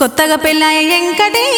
కొత్తగా పెళ్ళాయ ఎంకటి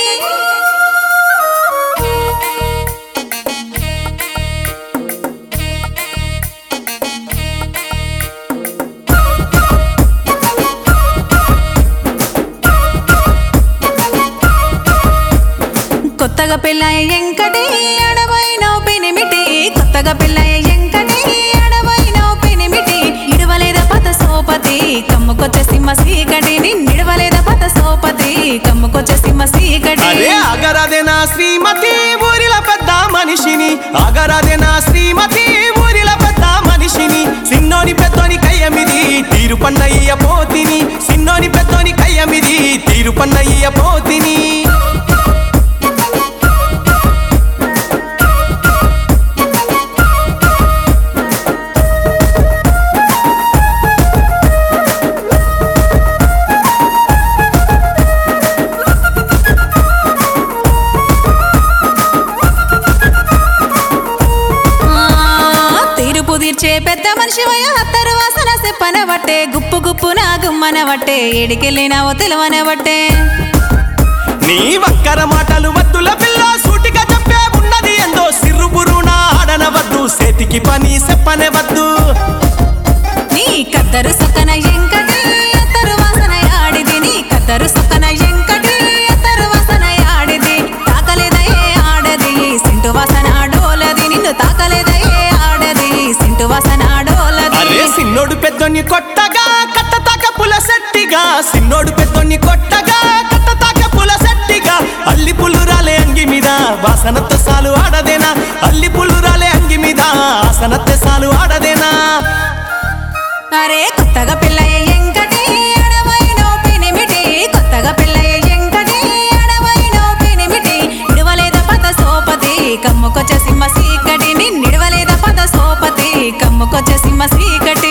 కొత్తగా పెళ్ళాయ ఎంకటి అడవైన పెనిమిటి కొత్తగా పెళ్ళాయ ఎంకటి అడవైన పెనిమిటి ఇడవలేద పత సోపతి కమ్ముకొచ్చే సింహ సీకటిని నిడవలేద పత సోపతి కమ్ముకొచ్చే సింహ సీకటి అరే అగరాదే నా శ్రీమతి ఊరిల పెద్ద మనిషిని అగరాదే నా శ్రీమతి ఊరిల పెద్ద మనిషిని సిన్నోని పెద్దోని కయ్యమిది తీరు పన్నయ్య పోతిని సిన్నోని పెద్దోని కయ్యమిది తీరు పన్నయ్య పోతిని ఆ, తీర్పు తీర్చే పెద్ద మనిషి హత్తరు వాసన చెప్పన బట్టే గుప్పు గుప్పు నా గుమ్మన బట్టే ఏడికెళ్ళినావో తెలవన బట్టే నీ వంకర మాటలు వద్దుల పిల్ల సూటిగా చెప్పే ఉన్నది ఎందో సిర్రుబురునా ఆడనవద్దు చేతికి పని చెప్పనే వద్దు నీ కద్దరు సొక్కన ఎంకటి అత్తరు వాసన ఆడిది నీ కద్దరు సొక్కన ఎంకటి అత్తరు వాసన ఆడిది తాకలేదయే ఆడది సింటు వాసన డోలది నిన్ను తాకలేదయే ఆడది సింటు వాసన డోలది అరే సిన్నోడు పెద్దోని కొట్టగా కట్టతాక పుల సెట్టిగా సిన్నోడు పెద్దోని కొట్టగా కట్టతాక పుల సెట్టిగా అల్లి పుల్లు రాలే అంగి మీద వాసనత్త సాలు ఆడదేనా అల్లి పుల్లు రాలే అంగి మీద ఆసనత్త సాలు ఆడదేనా అరే కొత్తగా పెళ్ళయ్య ఎంకటి అడవైన పెనిమిటి కొత్తగా పెళ్ళయ్య ఎంకటి అడవైన పెనిమిటి నిడవలేద పద సోపతి కమ్ముకొచ్చే సింహ సీకటి నిడవలేద పద సోపతి కమ్ముకొచ్చే సింహ సీకటి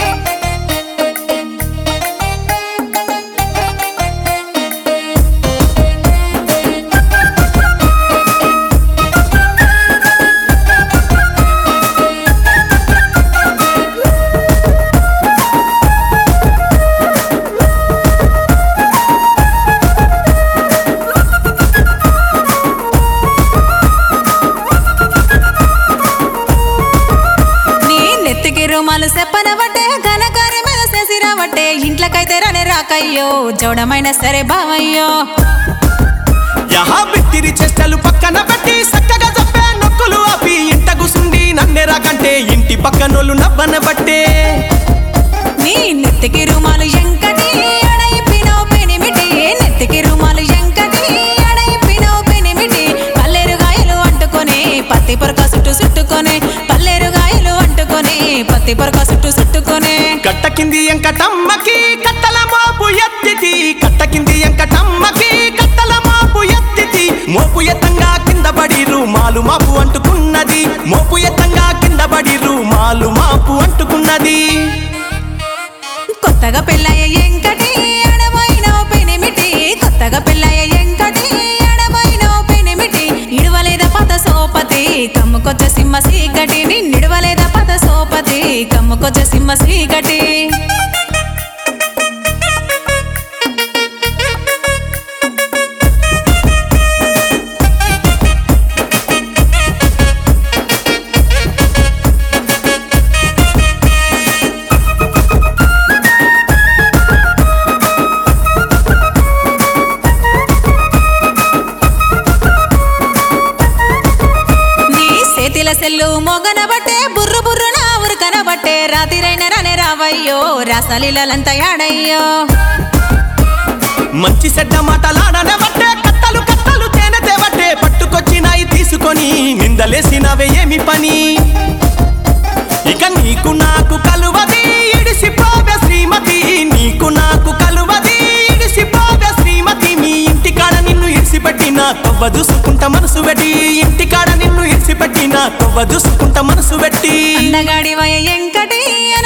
నీ నెత్తికి రుమాలు చెప్పనబట్టే ఘనకార్యం మీద చేసిరాబట్టే ఇంట్లోకైతే రానే రాకయ్యో జోడమైన సరే బావయ్యో యహా బిత్తిరి చేష్టలు పక్కన పెట్టి చక్కగా చెప్పే నొక్కులు ఆపి ఇంట గుసుండి నన్నెరా కంటే ఇంటి పక్కనోళ్ళు నవ్వన బట్టే నీ నెత్తికి రుమాలు ఎంకటి అడయిపినవు పెనిమిటి నెత్తికి రుమాలు ఎంకటి అడయిపినవు పెనిమిటి పల్లెరు గాయలు అంటుకొని పత్తి పొరక చుట్టూ చుట్టుకొని పల్లెరు గాయలు అంటుకొని పత్తి పొరక చుట్టూ చుట్టుకొని కట్ట కింది ఎంకటమ్మకి కట్టల మోపు ఎత్తితి కట్ట కింది ఎంకటమ్మకి కట్టల మోపు ఎత్తితి మోపు ఎత్తంగా కింద పడిరు మాలు మాపు అంటుకున్నది మోపు ఎత్తంగా కింద పడిరు మాలు మాపు అంటుకున్నది కొత్తగా పెళ్ళయ్య ఎంకటి అడవైన పెనిమిటి కొత్తగా పెళ్ళయ్య ఎంకటి అడవైన పెనిమిటి ఇడవలేద పద సోపతి కమ్ముకొచ్చే సింహ సీకటి నిడవలేద పద సోపతి కమ్ముకొచ్చే సింహ సీకటి నీ చేతిల సెల్లు మొగన బట్టే బుర్రు బుర్రు నా ఉరకన బట్టే రాతిరైన రనే రావయ్యో రాసలీలంతా యాడయ్యో మంచి చెడ్డ మాటలాడనే బట్టే కట్టలు కట్టలు తేనె తేవట్టే పట్టుకొచ్చినాయి తీసుకొని నిందలేసినవే ఏమి పని ఇక నీకు నాకు కలువది ఇడిసిపోవే శ్రీమతి నీకు నాకు కలువది ఇడిసిపోవే శ్రీమతి మీ ఇంటికాడ నిన్ను ఇడిసిపెట్టిన తవ్వ చూసుకుంటా మనసు పెట్టి ఇంటికాడ నిన్ను ఇడిసిపెట్టిన తవ్వ చూసుకుంటా మనసు పెట్టి అందగాడి వయ ఎంకటి